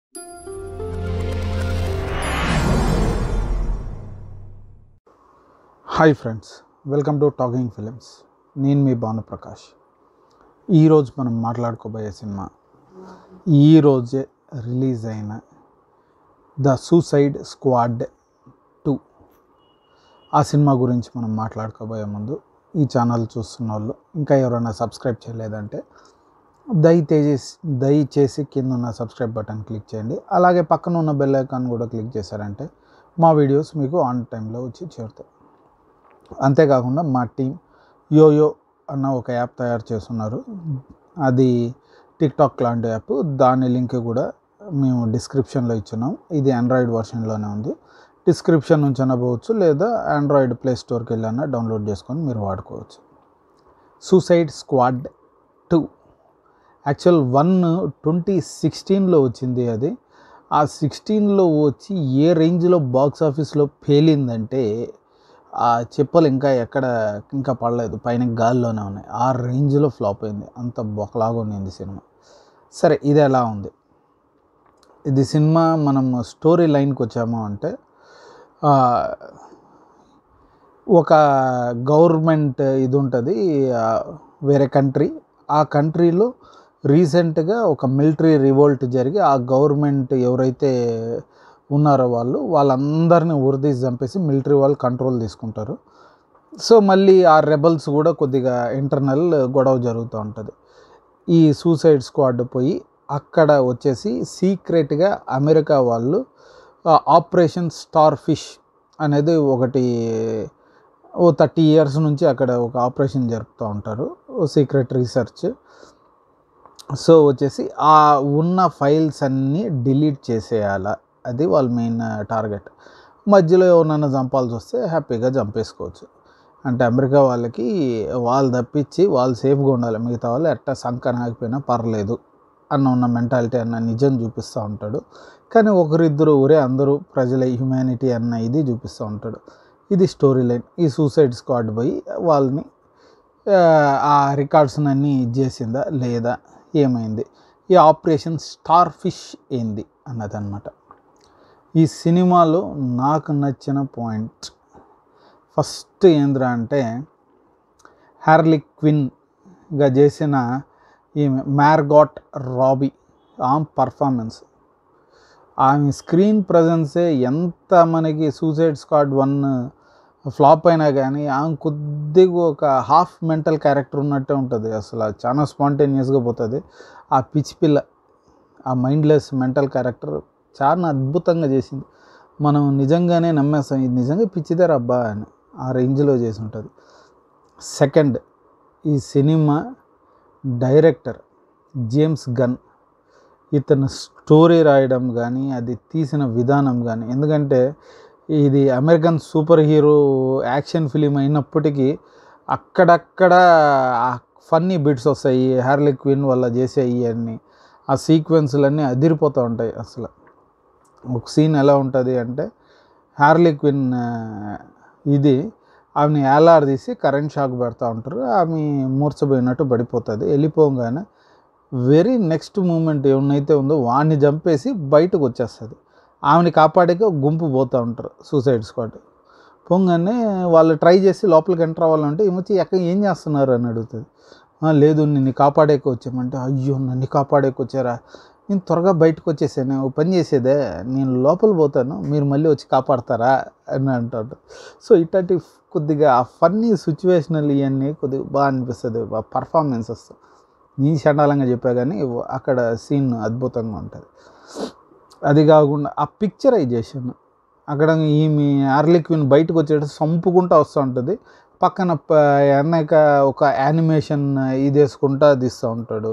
hi friends welcome to talking films నేను మీ భానుప్రకాష్ ఈరోజు మనం మాట్లాడుకోబోయే సినిమా ఈరోజే రిలీజ్ అయిన ద సూసైడ్ స్క్వాడ్ టూ ఆ సినిమా గురించి మనం మాట్లాడుకోబోయే ముందు ఈ ఛానల్ చూస్తున్న వాళ్ళు ఇంకా ఎవరైనా సబ్స్క్రైబ్ చేయలేదంటే దయచేసి దయచేసి కింద ఉన్న సబ్స్క్రైబ్ బటన్ క్లిక్ చేయండి అలాగే పక్కన ఉన్న బెల్ ఐకాన్ కూడా క్లిక్ చేశారంటే మా వీడియోస్ మీకు ఆన్ టైంలో వచ్చి చేరుతాయి అంతేకాకుండా మా టీం యోయో అన్న ఒక యాప్ తయారు చేస్తున్నారు అది టిక్టాక్ లాంటి యాప్ దాని లింక్ కూడా మేము డిస్క్రిప్షన్లో ఇచ్చున్నాం ఇది ఆండ్రాయిడ్ వర్షన్లోనే ఉంది డిస్క్రిప్షన్ నుంచి అనవచ్చు లేదా ఆండ్రాయిడ్ ప్లే స్టోర్కి వెళ్ళినా డౌన్లోడ్ చేసుకొని మీరు వాడుకోవచ్చు suicide squad two actual one twenty సిక్స్టీన్లో వచ్చింది అది ఆ సిక్స్టీన్లో వచ్చి ఏ రేంజ్లో బాక్స్ ఆఫీస్లో పేలిందంటే ఆ చెప్పులు ఇంకా ఎక్కడ ఇంకా పడలేదు పైన గాల్లోనే ఉన్నాయి ఆ రేంజ్లో ఫ్లాప్ అయింది అంత బొక్కలాగా ఉన్నింది సినిమా సరే ఇది ఎలా ఉంది ఇది సినిమా మనం స్టోరీ లైన్కి వచ్చాము అంటే ఆ, ఒక గవర్నమెంట్ ఇది ఉంటుంది ఆ, వేరే కంట్రీ ఆ కంట్రీలో రీసెంట్గా ఒక మిలిటరీ రివోల్ట్ జరిగి ఆ గవర్నమెంట్ ఎవరైతే ఉన్నారో వాళ్ళు వాళ్ళందరినీ ఉరిదీసి చంపేసి మిలిటరీ వాళ్ళు కంట్రోల్ తీసుకుంటారు సో మళ్ళీ ఆ రెబల్స్ కూడా కొద్దిగా ఇంటర్నల్ గొడవ జరుగుతూ ఉంటుంది ఈ సూసైడ్ స్క్వాడ్ పోయి అక్కడ వచ్చేసి సీక్రెట్గా అమెరికా వాళ్ళు ఆపరేషన్ స్టార్ ఫిష్ అనేది ఒకటి ఓ థర్టీ ఇయర్స్ నుంచి అక్కడ ఒక ఆపరేషన్ జరుపుతూ ఉంటారు సీక్రెట్ రీసెర్చ్ సో వచ్చేసి ఆ ఉన్న ఫైల్స్ అన్నీ డిలీట్ చేసేయాల అది వాళ్ళ మెయిన్ టార్గెట్ మధ్యలో ఎవరినైనా చంపాల్సి వస్తే హ్యాపీగా చంపేసుకోవచ్చు అంటే అమెరికా వాళ్ళకి వాళ్ళు తప్పించి వాళ్ళు సేఫ్గా ఉండాలి మిగతా వాళ్ళు ఎట్ట సంకన ఆగిపోయినా పర్లేదు అన్న ఉన్న మెంటాలిటీ అన్న నిజం చూపిస్తూ ఉంటాడు కానీ ఒకరిద్దరు ఊరే అందరూ ప్రజల హ్యుమానిటీ అన్న ఇది చూపిస్తూ ఉంటాడు ఇది స్టోరీ లైన్ ఈ సూసైడ్ స్క్వాడ్ పోయి వాళ్ళని ఆ, ఆ రికార్డ్స్ అన్నీ ఇచ్చేసిందా లేదా ఏమైంది ఈ ఆపరేషన్ స్టార్ ఫిష్ ఏంది అన్నదన్నమాట ఈ సినిమాలో నాకు నచ్చిన పాయింట్ ఫస్ట్ ఏంద్రా అంటే హ్యార్లీ క్విన్గా చేసిన ఈమె మ్యార్గాట్ రాబీ ఆమె పర్ఫార్మెన్స్ ఆమె స్క్రీన్ ప్రజెన్సే ఎంత మనకి సూసైడ్ స్క్వాడ్ వన్ ఫ్లాప్ అయినా కానీ ఆమె కొద్దిగా ఒక హాఫ్ మెంటల్ క్యారెక్టర్ ఉన్నట్టే ఉంటుంది అసలు అది చాలా స్పాంటేనియస్గా పోతుంది ఆ పిచ్చి పిల్ల ఆ మైండ్లెస్ మెంటల్ క్యారెక్టర్ చాలా అద్భుతంగా చేసింది మనం నిజంగానే నమ్మేస్తాం ఇది నిజంగా పిచ్చిదే రబ్బా అని ఆ రేంజ్లో చేసి ఉంటుంది సెకండ్ ఈ సినిమా డైరెక్టర్ జేమ్స్ గన్ ఇతను స్టోరీ రాయడం కానీ అది తీసిన విధానం కానీ ఎందుకంటే ఇది American super hero action film అయినప్పటికీ అక్కడక్కడ ఫన్నీ బిట్స్ వస్తాయి హ్యార్లీ క్వీన్ వల్ల చేసే ఇవన్నీ ఆ సీక్వెన్స్లన్నీ అదిరిపోతూ ఉంటాయి అసలు ఒక సీన్ ఎలా ఉంటుంది అంటే హ్యార్లీ క్విన్ ఆ, ఇది ఆమెని ఏలార్ తీసి కరెంట్ షాక్ పెడతా ఉంటారు ఆమె మూర్చబోయినట్టు పడిపోతుంది వెళ్ళిపోగానే వెరీ నెక్స్ట్ మూమెంట్ ఏమైతే ఉందో వాడిని చంపేసి బయటకు వచ్చేస్తుంది ఆమెని కాపాడేకి ఒక గుంపు పోతూ ఉంటారు సూసైడ్ స్క్వాడ్ పోగానే వాళ్ళు ట్రై చేసి లోపలికి ఎంటర్ అవ్వాలంటే ఏమొచ్చి ఎక్కడ ఏం చేస్తున్నారు అని అడుగుతుంది "ఆ, లేదు నిన్ను కాపాడేకి వచ్చామంటే అయ్యో నన్ను కాపాడేకి వచ్చారా నేను త్వరగా బయటకు వచ్చేసాను ఓ పని చేసేదే నేను లోపల పోతాను మీరు మళ్ళీ వచ్చి కాపాడతారా అని అంటాడు సో ఇట్లాంటి కొద్దిగా ఆ ఫన్నీ సిచ్యువేషనల్ ఇవన్నీ కొద్దిగా బాగా అనిపిస్తుంది పర్ఫార్మెన్సెస్ నీ చండాలంగా చెప్పా కానీ అక్కడ సీన్ అద్భుతంగా ఉంటుంది అది కాకుండా ఆ పిక్చరైజేషన్ అక్కడ ఈమె ఆర్లిక్విన్ బయటకు వచ్చేటప్పుడు సంపుకుంటూ వస్తూ ఉంటుంది పక్కన ప- వెనక ఒక యానిమేషన్ ఇది వేసుకుంటా తీస్తూ ఉంటాడు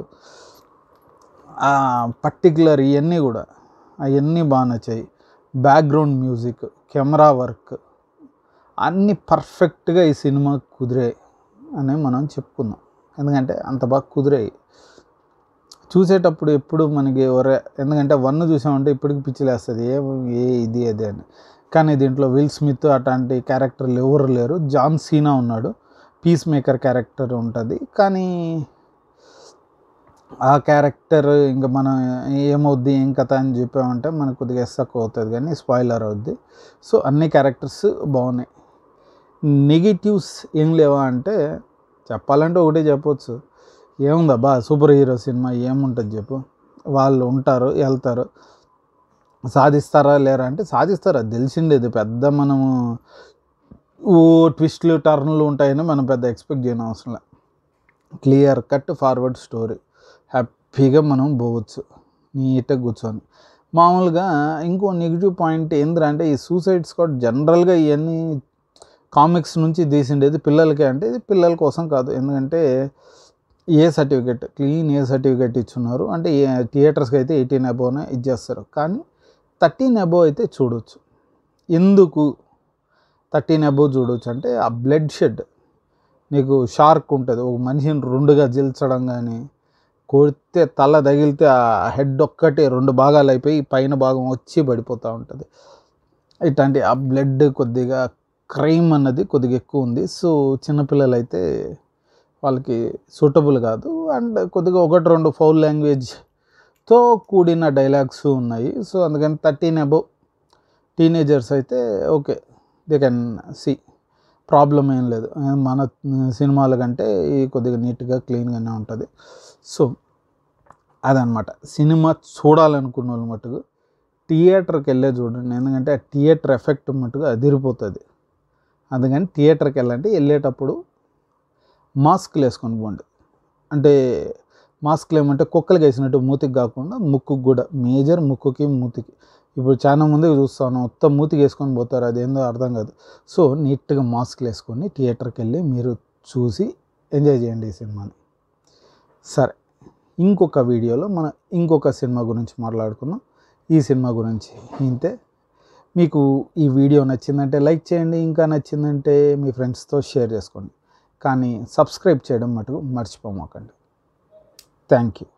ఆ పర్టికులర్ ఇవన్నీ కూడా అవన్నీ బాగా నచ్చాయి బ్యాక్గ్రౌండ్ మ్యూజిక్ కెమెరా వర్క్ అన్నీ పర్ఫెక్ట్గా ఈ సినిమా కుదిరాయి అని మనం చెప్పుకుందాం ఎందుకంటే అంత బాగా కుదిరాయి చూసేటప్పుడు ఎప్పుడు మనకి ఒరే ఎందుకంటే వన్ చూసామంటే ఇప్పటికి పిచ్చిలేస్తుంది ఏ ఏ ఇది అది అని కానీ దీంట్లో విల్ స్మిత్ అట్లాంటి క్యారెక్టర్లు ఎవరు లేరు జాన్ సీనా ఉన్నాడు పీస్ మేకర్ క్యారెక్టర్ ఉంటుంది కానీ ఆ క్యారెక్టర్ ఇంకా మనం ఏమవుద్ది ఏం కథ అని చెప్పామంటే మనకు కొద్దిగా ఎస్సక్ అవుతుంది కానీ స్పాయిలర్ అవుద్ది సో అన్ని క్యారెక్టర్స్ బాగున్నాయి నెగిటివ్స్ ఏం లేవా అంటే చెప్పాలంటే ఒకటే చెప్పొచ్చు ఏముందబ్బా సూపర్ హీరో సినిమా ఏముంటుంది చెప్పు వాళ్ళు ఉంటారు వెళ్తారు సాధిస్తారా లేరా అంటే సాధిస్తారు అది తెలిసిండేది పెద్ద మనము ఓ ట్విస్ట్లు టర్న్లు ఉంటాయని మనం పెద్ద ఎక్స్పెక్ట్ చేయని అవసరం లే క్లియర్ కట్ ఫార్వర్డ్ స్టోరీ హ్యాపీగా మనం పోవచ్చు నీట్గా కూర్చొని మామూలుగా ఇంకో నెగిటివ్ పాయింట్ ఏంద్రా అంటే ఈ సూసైడ్ స్క్వాడ్ జనరల్గా ఇవన్నీ కామిక్స్ నుంచి తీసిండేది పిల్లలకి అంటే ఇది పిల్లల కోసం కాదు ఎందుకంటే A certificate clean A certificate ఇచ్చున్నారు అంటే ఏ థియేటర్స్కి అయితే ఎయిటీన్ అబోనే ఇచ్చేస్తారు కానీ థర్టీన్ అబోవ్ అయితే చూడొచ్చు ఎందుకు థర్టీన్ అబోవ్ చూడొచ్చు అంటే ఆ బ్లడ్ షెడ్ నీకు షార్క్ ఉంటుంది ఒక మనిషిని రెండుగా జిల్చడం కానీ కొడితే తల తగిలితే ఆ హెడ్ ఒక్కటి రెండు భాగాలు అయిపోయి పైన భాగం వచ్చి పడిపోతూ ఉంటుంది ఇట్లాంటి ఆ బ్లడ్ కొద్దిగా క్రైమ్ అన్నది కొద్దిగా ఎక్కువ ఉంది సో చిన్నపిల్లలు అయితే వాళ్ళకి సూటబుల్ కాదు అండ్ కొద్దిగా ఒకటి రెండు ఫౌల్ లాంగ్వేజ్తో కూడిన డైలాగ్స్ ఉన్నాయి సో అందుకని థర్టీన్ అబవ్ టీనేజర్స్ అయితే okay they can see problem ఏం లేదు మన సినిమాల కంటే ఈ కొద్దిగా నీట్గా క్లీన్గానే ఉంటుంది సో అదనమాట సినిమా చూడాలనుకున్న వాళ్ళు మటుకు థియేటర్కి వెళ్ళే చూడండి ఎందుకంటే ఆ థియేటర్ ఎఫెక్ట్ మటుకు అదిరిపోతుంది అందుకని థియేటర్కి వెళ్ళంటే వెళ్ళేటప్పుడు మాస్క్లు వేసుకొని పోండి అంటే మాస్క్లు ఏమంటే కుక్కలకి వేసినట్టు మూతికి కాకుండా ముక్కుకు కూడా మేజర్ ముక్కుకి మూతికి ఇప్పుడు చాలా మంది చూస్తాను మొత్తం మూతికి వేసుకొని పోతారు అదేందో అర్థం కాదు సో నీట్గా మాస్క్లు వేసుకొని థియేటర్కి వెళ్ళి మీరు చూసి ఎంజాయ్ చేయండి ఈ సినిమాని సరే ఇంకొక వీడియోలో మనం ఇంకొక సినిమా గురించి మాట్లాడుకుందాం ఈ సినిమా గురించి ఇంతే మీకు ఈ వీడియో నచ్చిందంటే లైక్ చేయండి ఇంకా నచ్చిందంటే మీ ఫ్రెండ్స్తో షేర్ చేసుకోండి కానీ సబ్స్క్రైబ్ చేయడం మటుకు మర్చిపోమాకండి థ్యాంక్ యూ